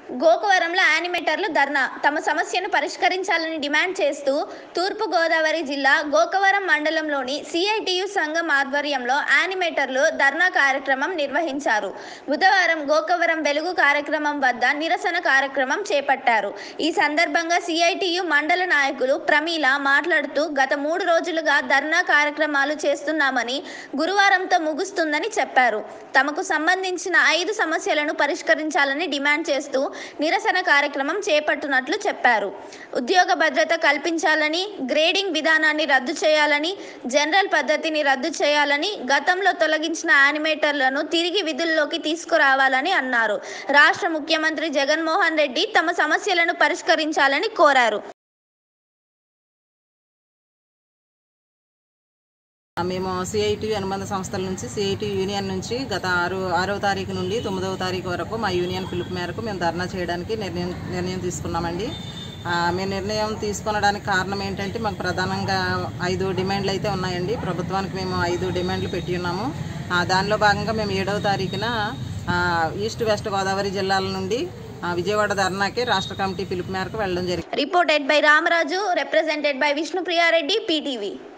గోకవరంలో యానిమేటర్లు ధర్నా తమ సమస్యను పరిష్కరించాలని డిమాండ్ చేస్తూ తూర్పు గోదావరి జిల్లా గోకవరం మండలంలోని సిఐటియు సంఘం ఆధ్వర్యంలో యానిమేటర్లు ధర్నా కార్యక్రమం నిర్వహించారు బుధవారం గోకవరం వెలుగు కార్యక్రమం వద్ద నిరసన కార్యక్రమం చేపట్టారు ఈ సందర్భంగా సిఐటియు మండల నాయకులు ప్రమీల మాట్లాడుతూ గత మూడు రోజులుగా ధర్నా కార్యక్రమాలు చేస్తున్నామని గురువారంతో ముగుస్తుందని చెప్పారు తమకు సంబంధించిన ఐదు సమస్యలను పరిష్కరించాలని డిమాండ్ చేస్తూ నిరసన కార్యక్రమం చేపట్టునట్లు చెప్పారు ఉద్యోగ భద్రత కల్పించాలని గ్రేడింగ్ విధానాన్ని రద్దు చేయాలని జనరల్ పద్ధతిని రద్దు చేయాలని గతంలో తొలగించిన యానిమేటర్లను తిరిగి విధుల్లోకి తీసుకురావాలని అన్నారు రాష్ట్ర ముఖ్యమంత్రి జగన్మోహన్ రెడ్డి తమ సమస్యలను పరిష్కరించాలని కోరారు మేము సిఐటి అనుబంధ సంస్థల నుంచి సిఐటి యూనియన్ నుంచి గత ఆరు ఆరో తారీఖు నుండి తొమ్మిదవ తారీఖు వరకు మా యూనియన్ పిలుపు మేరకు మేము ధర్నా చేయడానికి నిర్ణయం నిర్ణయం తీసుకున్నామండి ఆ, మేము నిర్ణయం తీసుకొనడానికి కారణం ఏంటంటే మాకు ప్రధానంగా ఐదు డిమాండ్లు అయితే ఉన్నాయండి ప్రభుత్వానికి మేము ఐదు డిమాండ్లు పెట్టి ఉన్నాము ఆ, దానిలో భాగంగా మేము ఏడవ తారీఖున ఆ, ఈస్ట్ వెస్ట్ గోదావరి జిల్లాల నుండి ఆ, విజయవాడ ధర్నాకి రాష్ట్ర కమిటీ పిలుపు మేరకు వెళ్ళడం జరిగింది reported by Ramaraju represented by Vishnupriya Reddy PTV